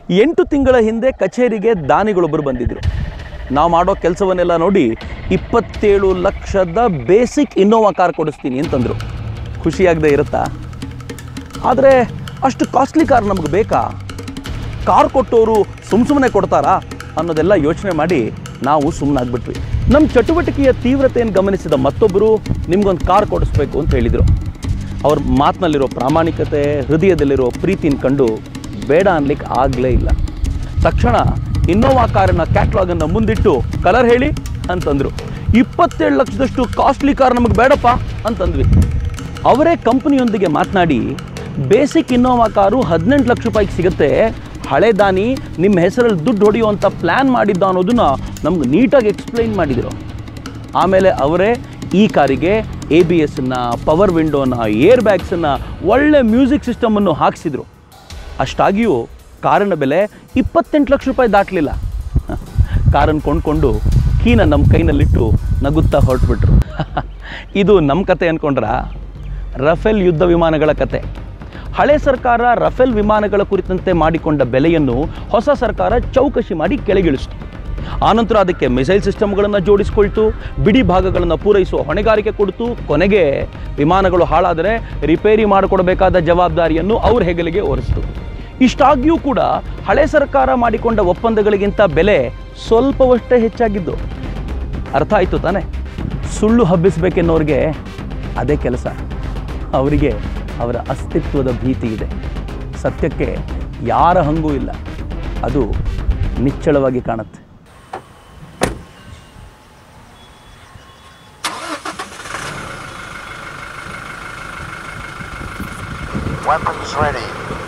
ಎಂಟು ತಿಂಗಳ ಹಿಂದೆ ಕಚೇರಿಗೆ ದಾನಿಗಳೊಬ್ಬರು ಬಂದಿದ್ದರು ನಾವು ಮಾಡೋ ಕೆಲಸವನ್ನೆಲ್ಲ ನೋಡಿ ಇಪ್ಪತ್ತೇಳು ಲಕ್ಷದ ಬೇಸಿಕ್ ಇನ್ನೋವಾ ಕಾರ್ ಕೊಡಿಸ್ತೀನಿ ಅಂತಂದರು ಖುಷಿಯಾಗದೆ ಇರುತ್ತಾ ಆದರೆ ಅಷ್ಟು ಕಾಸ್ಟ್ಲಿ ಕಾರ್ ನಮಗೆ ಬೇಕಾ ಕಾರ್ ಕೊಟ್ಟವರು ಸುಮ್ಮ ಸುಮ್ಮನೆ ಕೊಡ್ತಾರಾ ಅನ್ನೋದೆಲ್ಲ ಯೋಚನೆ ಮಾಡಿ ನಾವು ಸುಮ್ಮನಾಗ್ಬಿಟ್ವಿ ನಮ್ಮ ಚಟುವಟಿಕೆಯ ತೀವ್ರತೆಯನ್ನು ಗಮನಿಸಿದ ಮತ್ತೊಬ್ಬರು ನಿಮ್ಗೊಂದು ಕಾರ್ ಕೊಡಿಸ್ಬೇಕು ಅಂತ ಹೇಳಿದರು ಅವ್ರ ಮಾತಿನಲ್ಲಿರೋ ಪ್ರಾಮಾಣಿಕತೆ ಹೃದಯದಲ್ಲಿರೋ ಪ್ರೀತಿನ ಕಂಡು ಬೇಡ ಅನ್ಲಿಕ್ಕೆ ಆಗಲೇ ಇಲ್ಲ ತಕ್ಷಣ ಇನ್ನೋವಾ ಕಾರಿನ ಕ್ಯಾಟ್ಲಾಗನ್ನು ಮುಂದಿಟ್ಟು ಕಲರ್ ಹೇಳಿ ಅಂತಂದರು ಇಪ್ಪತ್ತೇಳು ಲಕ್ಷದಷ್ಟು ಕಾಸ್ಟ್ಲಿ ಕಾರ್ ನಮಗೆ ಬೇಡಪ್ಪ ಅಂತಂದ್ವಿ ಅವರೇ ಕಂಪನಿಯೊಂದಿಗೆ ಮಾತನಾಡಿ ಬೇಸಿಕ್ ಇನ್ನೋವಾ ಕಾರು ಹದಿನೆಂಟು ಲಕ್ಷ ರೂಪಾಯಿಗೆ ಸಿಗುತ್ತೆ ಹಳೆ ದಾನಿ ನಿಮ್ಮ ಹೆಸರಲ್ಲಿ ದುಡ್ಡು ಹೊಡೆಯುವಂಥ ಪ್ಲ್ಯಾನ್ ಮಾಡಿದ್ದ ಅನ್ನೋದನ್ನ ನಮ್ಗೆ ನೀಟಾಗಿ ಎಕ್ಸ್ಪ್ಲೈನ್ ಮಾಡಿದರು ಆಮೇಲೆ ಅವರೇ ಈ ಕಾರಿಗೆ ಎ ಬಿ ಎಸ್ಸನ್ನು ಪವರ್ ವಿಂಡೋನ ಏರ್ ಬ್ಯಾಗ್ಸನ್ನು ಒಳ್ಳೆ ಮ್ಯೂಸಿಕ್ ಸಿಸ್ಟಮನ್ನು ಹಾಕಿಸಿದ್ರು ಅಷ್ಟಾಗಿಯೂ ಕಾರಿನ ಬೆಲೆ ಇಪ್ಪತ್ತೆಂಟು ಲಕ್ಷ ರೂಪಾಯಿ ದಾಟಲಿಲ್ಲ ಕಾರನ್ನು ಕೊಂಡ್ಕೊಂಡು ಕೀನ ನಮ್ಮ ಕೈನಲ್ಲಿಟ್ಟು ನಗುತ್ತಾ ಹೊರಟ್ಬಿಟ್ರು ಇದು ನಮ್ಮ ಕತೆ ಅಂದ್ಕೊಂಡ್ರ ರಫೇಲ್ ಯುದ್ಧ ವಿಮಾನಗಳ ಕತೆ ಹಳೆ ಸರ್ಕಾರ ರಫೇಲ್ ವಿಮಾನಗಳ ಕುರಿತಂತೆ ಮಾಡಿಕೊಂಡ ಬೆಲೆಯನ್ನು ಹೊಸ ಸರ್ಕಾರ ಚೌಕಶಿ ಮಾಡಿ ಕೆಳಗಿಳಿಸಿತು ಆನಂತರ ಅದಕ್ಕೆ ಮಿಸೈಲ್ ಸಿಸ್ಟಮ್ಗಳನ್ನು ಜೋಡಿಸಿಕೊಳ್ತು ಬಿಡಿ ಭಾಗಗಳನ್ನು ಪೂರೈಸುವ ಹೊಣೆಗಾರಿಕೆ ಕೊಡ್ತು ಕೊನೆಗೆ ವಿಮಾನಗಳು ಹಾಳಾದರೆ ರಿಪೇರಿ ಮಾಡಿಕೊಡಬೇಕಾದ ಜವಾಬ್ದಾರಿಯನ್ನು ಅವ್ರ ಹೆಗಲಿಗೆ ಹೊರಿಸಿತು ಇಷ್ಟಾಗಿಯೂ ಕೂಡ ಹಳೆ ಸರ್ಕಾರ ಮಾಡಿಕೊಂಡ ಒಪ್ಪಂದಗಳಿಗಿಂತ ಬೆಲೆ ಸ್ವಲ್ಪವಷ್ಟೇ ಹೆಚ್ಚಾಗಿದ್ದು ಅರ್ಥ ಆಯಿತು ತಾನೆ ಸುಳ್ಳು ಹಬ್ಬಿಸಬೇಕೆನ್ನೋರಿಗೆ ಅದೇ ಕೆಲಸ ಅವರಿಗೆ ಅವರ ಅಸ್ತಿತ್ವದ ಭೀತಿ ಇದೆ ಸತ್ಯಕ್ಕೆ ಯಾರ ಹಂಗೂ ಇಲ್ಲ ಅದು ನಿಚ್ಚಳವಾಗಿ ಕಾಣುತ್ತೆ Weapons ready.